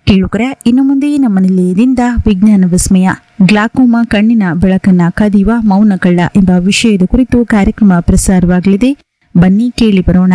ಕೇಳುಗರೆ ಇನ್ನು ಮುಂದೆ ನಮ್ಮ ನಿಲಯದಿಂದ ವಿಜ್ಞಾನ ವಿಸ್ಮಯ ಗ್ಲಾಕೋಮಾ ಕಣ್ಣಿನ ಬೆಳಕನ್ನ ಕದಿಯುವ ಮೌನ ಕಳ್ಳ ಎಂಬ ವಿಷಯದ ಕುರಿತು ಕಾರ್ಯಕ್ರಮ ಪ್ರಸಾರವಾಗಲಿದೆ ಬನ್ನಿ ಕೇಳಿ ಬರೋಣ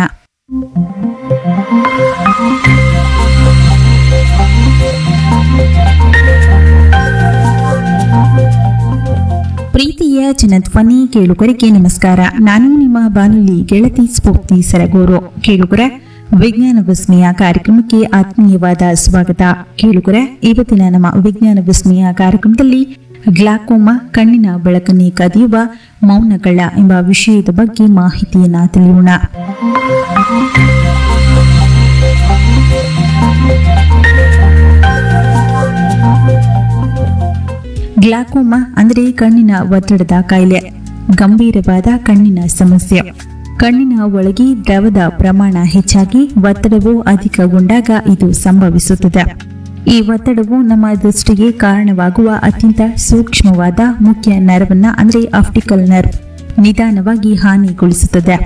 ಪ್ರೀತಿಯ ಜನಧ್ವನಿ ಕೇಳುಗರಿಗೆ ನಮಸ್ಕಾರ ನಾನು ನಿಮ್ಮ ಬಾನುಲಿ ಗೆಳತಿ ಸ್ಫೂರ್ತಿ ಸರಗೂರು ಕೇಳುಗರ ವಿಜ್ಞಾನ ವಿಸ್ಮಯ ಕಾರ್ಯಕ್ರಮಕ್ಕೆ ಆತ್ಮೀಯವಾದ ಸ್ವಾಗತ ಕೇಳುಗರ ಇವತ್ತಿನ ನಮ್ಮ ವಿಜ್ಞಾನ ವಿಸ್ಮಯ ಕಾರ್ಯಕ್ರಮದಲ್ಲಿ ಗ್ಲಾಕೋಮಾ ಕಣ್ಣಿನ ಬೆಳಕನ್ನೇ ಕದಿಯುವ ಮೌನಗಳ ಎಂಬ ವಿಷಯದ ಬಗ್ಗೆ ಮಾಹಿತಿಯನ್ನ ತಿಳಿಯೋಣ ಗ್ಲಾಕೋಮಾ ಅಂದರೆ ಕಣ್ಣಿನ ಒತ್ತಡದ ಕಾಯಿಲೆ ಗಂಭೀರವಾದ ಕಣ್ಣಿನ ಸಮಸ್ಯೆ ಕಣ್ಣಿನ ಒಳಗೆ ದ್ರವದ ಪ್ರಮಾಣ ಹೆಚ್ಚಾಗಿ ಒತ್ತಡವು ಅಧಿಕಗೊಂಡಾಗ ಇದು ಸಂಭವಿಸುತ್ತದೆ ಈ ಒತ್ತಡವು ನಮ್ಮ ದೃಷ್ಟಿಗೆ ಕಾರಣವಾಗುವ ಅತ್ಯಂತ ಸೂಕ್ಷ್ಮವಾದ ಮುಖ್ಯ ನರವನ್ನ ಅಂದರೆ ಆಪ್ಟಿಕಲ್ ನರ್ವ್ ನಿಧಾನವಾಗಿ ಹಾನಿಗೊಳಿಸುತ್ತದೆ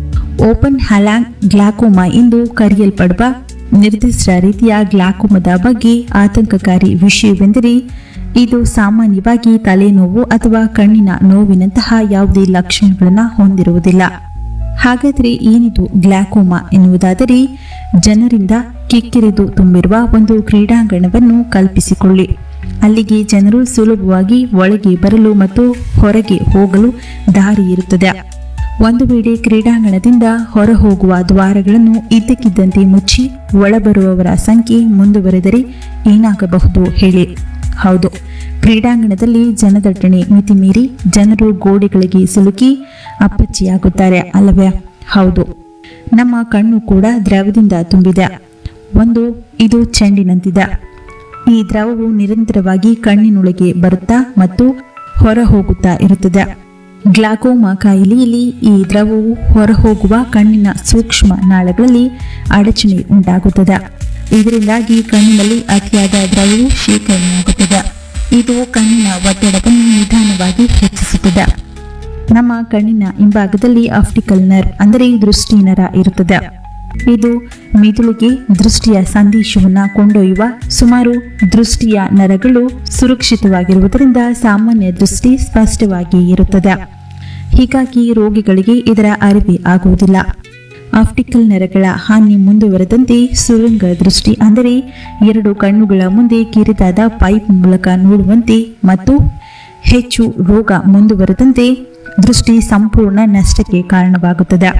ಓಪನ್ ಹ್ಯಾಲಾಂಗ್ ಗ್ಲಾಕೋಮಾ ಎಂದು ಕರೆಯಲ್ಪಡುವ ನಿರ್ದಿಷ್ಟ ರೀತಿಯ ಗ್ಲಾಕೋಮದ ಬಗ್ಗೆ ಆತಂಕಕಾರಿ ವಿಷಯವೆಂದರೆ ಇದು ಸಾಮಾನ್ಯವಾಗಿ ತಲೆನೋವು ಅಥವಾ ಕಣ್ಣಿನ ನೋವಿನಂತಹ ಯಾವುದೇ ಲಕ್ಷಣಗಳನ್ನು ಹೊಂದಿರುವುದಿಲ್ಲ ಹಾಗಾದರೆ ಏನಿದು ಗ್ಲಾಕೋಮಾ ಎನ್ನುವುದಾದರೆ ಜನರಿಂದ ಕಿಕ್ಕಿರಿದು ತುಂಬಿರುವ ಒಂದು ಕ್ರೀಡಾಂಗಣವನ್ನು ಕಲ್ಪಿಸಿಕೊಳ್ಳಿ ಅಲ್ಲಿಗೆ ಜನರು ಸುಲಭವಾಗಿ ಒಳಗೆ ಬರಲು ಮತ್ತು ಹೊರಗೆ ಹೋಗಲು ದಾರಿ ಇರುತ್ತದೆ ಒಂದು ವೇಳೆ ಕ್ರೀಡಾಂಗಣದಿಂದ ಹೊರಹೋಗುವ ದ್ವಾರಗಳನ್ನು ಇದ್ದಕ್ಕಿದ್ದಂತೆ ಮುಚ್ಚಿ ಒಳಬರುವವರ ಸಂಖ್ಯೆ ಮುಂದುವರೆದರೆ ಏನಾಗಬಹುದು ಹೇಳಿ ಹೌದು ಕ್ರೀಡಾಂಗಣದಲ್ಲಿ ಜನದಟ್ಟಣೆ ಮಿತಿಮೀರಿ ಜನರು ಗೋಡೆಗಳಿಗೆ ಸಿಲುಕಿ ಅಪ್ಪಚ್ಚಿಯಾಗುತ್ತಾರೆ ಅಲ್ಲವೇ ಹೌದು ನಮ್ಮ ಕಣ್ಣು ಕೂಡ ದ್ರವದಿಂದ ತುಂಬಿದೆ ಒಂದು ಇದು ಚೆಂಡಿನಂತಿದೆ ಈ ದ್ರವವು ನಿರಂತರವಾಗಿ ಕಣ್ಣಿನೊಳಗೆ ಬರುತ್ತಾ ಮತ್ತು ಹೊರ ಹೋಗುತ್ತಾ ಇರುತ್ತದೆ ಗ್ಲಾಕೋಮಾ ಕಾಯಿಲೆಯಲ್ಲಿ ಈ ದ್ರವವು ಹೊರಹೋಗುವ ಕಣ್ಣಿನ ಸೂಕ್ಷ್ಮ ನಾಳಗಳಲ್ಲಿ ಅಡಚಣೆ ಉಂಟಾಗುತ್ತದೆ ಇದರಿಂದಾಗಿ ಕಣ್ಣಿನಲ್ಲಿ ಅತಿಯಾದ ದ್ರವವು ಶೇಖರಣೆಯಾಗುತ್ತದೆ ಇದು ಕಣ್ಣಿನ ಒತ್ತಡವನ್ನು ನಿಧಾನವಾಗಿ ಹೆಚ್ಚಿಸುತ್ತದೆ ನಮ್ಮ ಕಣ್ಣಿನ ಹಿಂಭಾಗದಲ್ಲಿ ಆಪ್ಟಿಕಲ್ ನರ್ವ್ ಅಂದರೆ ದೃಷ್ಟಿ ನರ ಇರುತ್ತದೆ ಇದು ಮಿದುಳಿಗೆ ದೃಷ್ಟಿಯ ಸಂದೇಶವನ್ನು ಕೊಂಡೊಯ್ಯುವ ಸುಮಾರು ದೃಷ್ಟಿಯ ನರಗಳು ಸುರಕ್ಷಿತವಾಗಿರುವುದರಿಂದ ಸಾಮಾನ್ಯ ದೃಷ್ಟಿ ಸ್ಪಷ್ಟವಾಗಿ ಇರುತ್ತದೆ ಹೀಗಾಗಿ ರೋಗಿಗಳಿಗೆ ಇದರ ಅರಿವೆ ಆಗುವುದಿಲ್ಲ ಆಪ್ಟಿಕಲ್ ನರಗಳ ಹಾನಿ ಮುಂದುವರೆದಂತೆ ಸುರಂಗ ದೃಷ್ಟಿ ಅಂದರೆ ಎರಡು ಕಣ್ಣುಗಳ ಮುಂದೆ ಕಿರಿದಾದ ಪೈಪ್ ಮೂಲಕ ನೋಡುವಂತೆ ಮತ್ತು ಹೆಚ್ಚು ರೋಗ ಮುಂದುವರೆದಂತೆ ದೃಷ್ಟಿ ಸಂಪೂರ್ಣ ನಷ್ಟಕ್ಕೆ ಕಾರಣವಾಗುತ್ತದೆ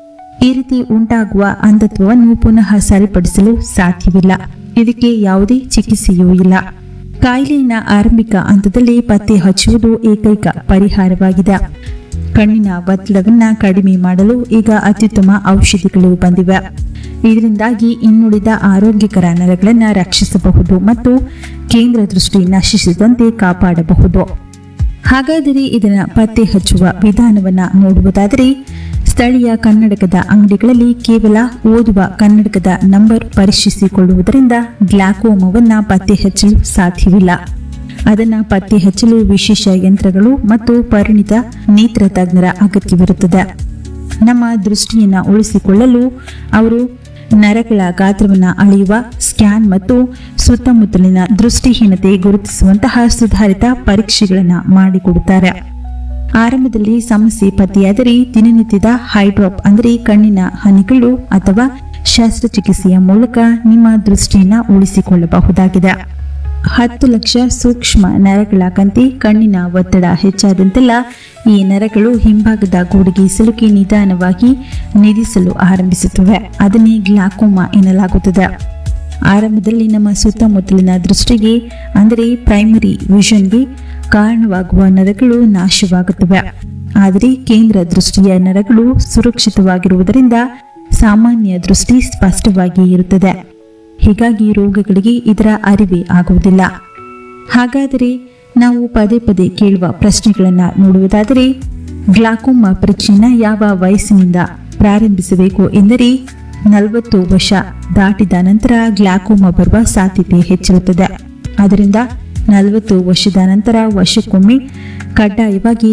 ಈ ರೀತಿ ಉಂಟಾಗುವ ಅಂಧತ್ವವನ್ನು ಪುನಃ ಸರಿಪಡಿಸಲು ಸಾಧ್ಯವಿಲ್ಲ ಇದಕ್ಕೆ ಯಾವುದೇ ಚಿಕಿತ್ಸೆಯೂ ಇಲ್ಲ ಕಾಯಿಲೆಯ ಆರಂಭಿಕ ಹಂತದಲ್ಲಿ ಪತ್ತೆ ಹಚ್ಚುವುದು ಏಕೈಕ ಪರಿಹಾರವಾಗಿದೆ ಕಣ್ಣಿನ ಒತ್ತಡವನ್ನ ಕಡಿಮೆ ಮಾಡಲು ಈಗ ಅತ್ಯುತ್ತಮ ಔಷಧಿಗಳು ಬಂದಿವೆ ಇದರಿಂದಾಗಿ ಇನ್ನುಳಿದ ಆರೋಗ್ಯಕರ ನರಗಳನ್ನು ರಕ್ಷಿಸಬಹುದು ಮತ್ತು ಕೇಂದ್ರ ದೃಷ್ಟಿ ನಶಿಸದಂತೆ ಕಾಪಾಡಬಹುದು ಹಾಗಾದರೆ ಇದನ್ನ ಪತ್ತೆ ಹಚ್ಚುವ ವಿಧಾನವನ್ನ ನೋಡುವುದಾದರೆ ಸ್ಥಳೀಯ ಕನ್ನಡಕದ ಅಂಗಡಿಗಳಲ್ಲಿ ಕೇವಲ ಓದುವ ಕನ್ನಡಕದ ನಂಬರ್ ಪರೀಕ್ಷಿಸಿಕೊಳ್ಳುವುದರಿಂದ ಗ್ಲಾಕೋಮವನ್ನ ಪತ್ತೆ ಹಚ್ಚಲು ಸಾಧ್ಯವಿಲ್ಲ ಅದನ್ನ ಪತ್ತೆ ಹಚ್ಚಲು ವಿಶೇಷ ಯಂತ್ರಗಳು ಮತ್ತು ಪರಿಣಿತ ನೇತ್ರ ತಜ್ಞರ ಅಗತ್ಯವಿರುತ್ತದೆ ನಮ್ಮ ದೃಷ್ಟಿಯನ್ನ ಉಳಿಸಿಕೊಳ್ಳಲು ಅವರು ನರಗಳ ಗಾತ್ರವನ್ನು ಅಳೆಯುವ ಸ್ಕ್ಯಾನ್ ಮತ್ತು ಸುತ್ತಮುತ್ತಲಿನ ದೃಷ್ಟಿಹೀನತೆ ಗುರುತಿಸುವಂತಹ ಸುಧಾರಿತ ಪರೀಕ್ಷೆಗಳನ್ನು ಮಾಡಿಕೊಡುತ್ತಾರೆ ಆರಂಭದಲ್ಲಿ ಸಮಸ್ಯೆ ಪತ್ತೆಯಾದರೆ ದಿನನಿತ್ಯದ ಹೈಡ್ರಾಪ್ ಅಂದರೆ ಕಣ್ಣಿನ ಹನಿಗಳು ಅಥವಾ ಶಸ್ತ್ರಚಿಕಿತ್ಸೆಯ ಮೂಲಕ ನಿಮ್ಮ ದೃಷ್ಟಿಯನ್ನು ಉಳಿಸಿಕೊಳ್ಳಬಹುದಾಗಿದೆ ಹತ್ತು ಲಕ್ಷ ಸೂಕ್ಷ್ಮ ನರಗಳ ಕಂತೆ ಕಣ್ಣಿನ ಒತ್ತಡ ಹೆಚ್ಚಾದಂತೆಲ್ಲ ಈ ನರಗಳು ಹಿಂಭಾಗದ ಗೂಡಿಗೆ ಸಿಲುಕಿ ನಿಧಾನವಾಗಿ ನಿಧಿಸಲು ಆರಂಭಿಸುತ್ತವೆ ಅದನ್ನೇ ಗ್ಲಾಕೋಮಾ ಎನ್ನಲಾಗುತ್ತದೆ ಆರಂಭದಲ್ಲಿ ನಮ್ಮ ಸುತ್ತಮುತ್ತಲಿನ ದೃಷ್ಟಿಗೆ ಅಂದರೆ ಪ್ರೈಮರಿ ವಿಷನ್ಗೆ ಕಾರಣವಾಗುವ ನರಗಳು ನಾಶವಾಗುತ್ತವೆ ಆದರೆ ಕೇಂದ್ರ ದೃಷ್ಟಿಯ ನರಗಳು ಸುರಕ್ಷಿತವಾಗಿರುವುದರಿಂದ ಸಾಮಾನ್ಯ ದೃಷ್ಟಿ ಸ್ಪಷ್ಟವಾಗಿ ಇರುತ್ತದೆ ಹೀಗಾಗಿ ರೋಗಗಳಿಗೆ ಇದರ ಅರಿವೇ ಆಗುವುದಿಲ್ಲ ಹಾಗಾದರೆ ನಾವು ಪದೇ ಪದೇ ಕೇಳುವ ಪ್ರಶ್ನೆಗಳನ್ನು ನೋಡುವುದಾದರೆ ಗ್ಲಾಕೋಮಾ ಪರೀಕ್ಷೆನ ಯಾವ ವಯಸ್ಸಿನಿಂದ ಪ್ರಾರಂಭಿಸಬೇಕು ಎಂದರೆ ನಲವತ್ತು ವರ್ಷ ದಾಟಿದ ನಂತರ ಗ್ಲಾಕೋಮಾ ಬರುವ ಸಾಧ್ಯತೆ ಹೆಚ್ಚಿರುತ್ತದೆ ಆದ್ದರಿಂದ ನಲವತ್ತು ವರ್ಷದ ನಂತರ ವರ್ಷಕ್ಕೊಮ್ಮೆ ಕಡ್ಡಾಯವಾಗಿ